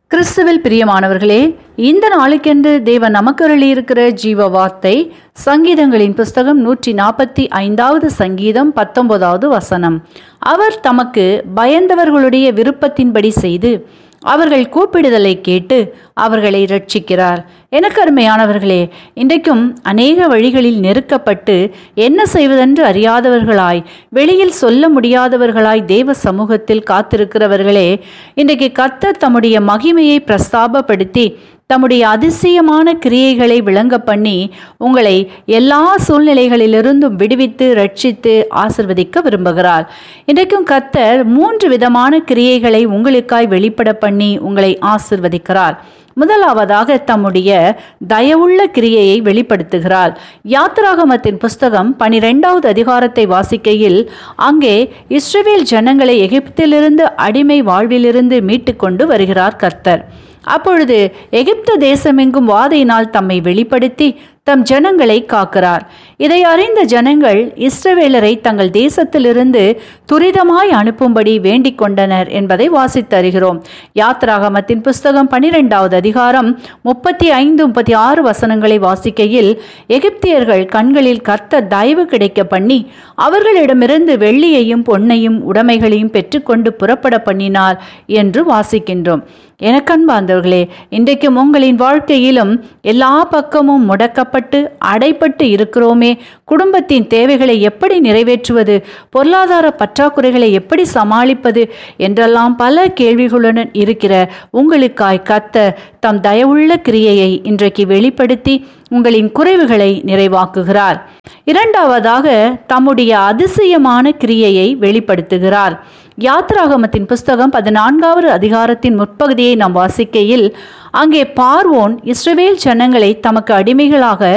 கிறிஸ்துவில் பிரியமானவர்களே இந்த நாளுக்கென்று தேவன் நமக்கு இருக்கிற ஜீவ வார்த்தை சங்கீதங்களின் புஸ்தகம் நூற்றி நாற்பத்தி ஐந்தாவது சங்கீதம் பத்தொன்பதாவது வசனம் அவர் தமக்கு பயந்தவர்களுடைய விருப்பத்தின்படி செய்து அவர்கள் கூப்பிடுதலை கேட்டு அவர்களை ரட்சிக்கிறார் எனக்கு அருமையானவர்களே இன்றைக்கும் அநேக வழிகளில் நெருக்கப்பட்டு என்ன செய்வதென்று அறியாதவர்களாய் வெளியில் சொல்ல முடியாதவர்களாய் தேவ சமூகத்தில் காத்திருக்கிறவர்களே இன்றைக்கு கர்த்தர் தம்முடைய மகிமையை பிரஸ்தாபப்படுத்தி தம்முடைய அதிசயமான கிரியைகளை விளங்க பண்ணி உங்களை எல்லா சூழ்நிலைகளிலிருந்தும் விடுவித்து ரட்சித்து ஆசிர்வதிக்க விரும்புகிறார் இன்றைக்கும் கர்த்தர் மூன்று விதமான கிரியைகளை உங்களுக்காய் வெளிப்பட பண்ணி உங்களை ஆசிர்வதிக்கிறார் முதலாவதாக தம்முடைய தயவுள்ள கிரியையை வெளிப்படுத்துகிறார் யாத்ராகமத்தின் புஸ்தகம் பனிரெண்டாவது அதிகாரத்தை வாசிக்கையில் அங்கே இஸ்ரவேல் ஜனங்களை எகிப்திலிருந்து அடிமை வாழ்விலிருந்து மீட்டு கொண்டு வருகிறார் கர்த்தர் அப்பொழுது எகிப்து தேசமெங்கும் வாதையினால் தம்மை வெளிப்படுத்தி தம் ஜனங்களை காக்கிறார் இதை அறிந்த ஜனங்கள் இஸ்ரவேலரை தங்கள் தேசத்திலிருந்து துரிதமாய் அனுப்பும்படி வேண்டிக் கொண்டனர் என்பதை வாசித்தருகிறோம் யாத்ராகமத்தின் புஸ்தகம் பனிரெண்டாவது அதிகாரம் முப்பத்தி ஐந்து முப்பத்தி ஆறு வசனங்களை வாசிக்கையில் எகிப்தியர்கள் கண்களில் கர்த்த தயவு கிடைக்க பண்ணி அவர்களிடமிருந்து வெள்ளியையும் பொன்னையும் உடைமைகளையும் பெற்றுக்கொண்டு புறப்பட பண்ணினார் என்று வாசிக்கின்றோம் எனக்கன்பாந்தவர்களே இன்றைக்கும் உங்களின் வாழ்க்கையிலும் எல்லா பக்கமும் முடக்கப்பட்டு அடைப்பட்டு இருக்கிறோமே குடும்பத்தின் தேவைகளை எப்படி நிறைவேற்றுவது பொருளாதார பற்றாக்குறைகளை எப்படி சமாளிப்பது என்றெல்லாம் பல கேள்விகளுடன் இருக்கிற உங்களுக்காய் கத்த தம் தயவுள்ள கிரியையை இன்றைக்கு வெளிப்படுத்தி உங்களின் குறைவுகளை நிறைவாக்குகிறார் இரண்டாவதாக தம்முடைய அதிசயமான கிரியையை வெளிப்படுத்துகிறார் யாத்ராகமத்தின் புஸ்தகம் பதினான்காவது அதிகாரத்தின் முற்பகுதியை நாம் வாசிக்கையில் அங்கே பார்வோன் இஸ்ரவேல் ஜனங்களை தமக்கு அடிமைகளாக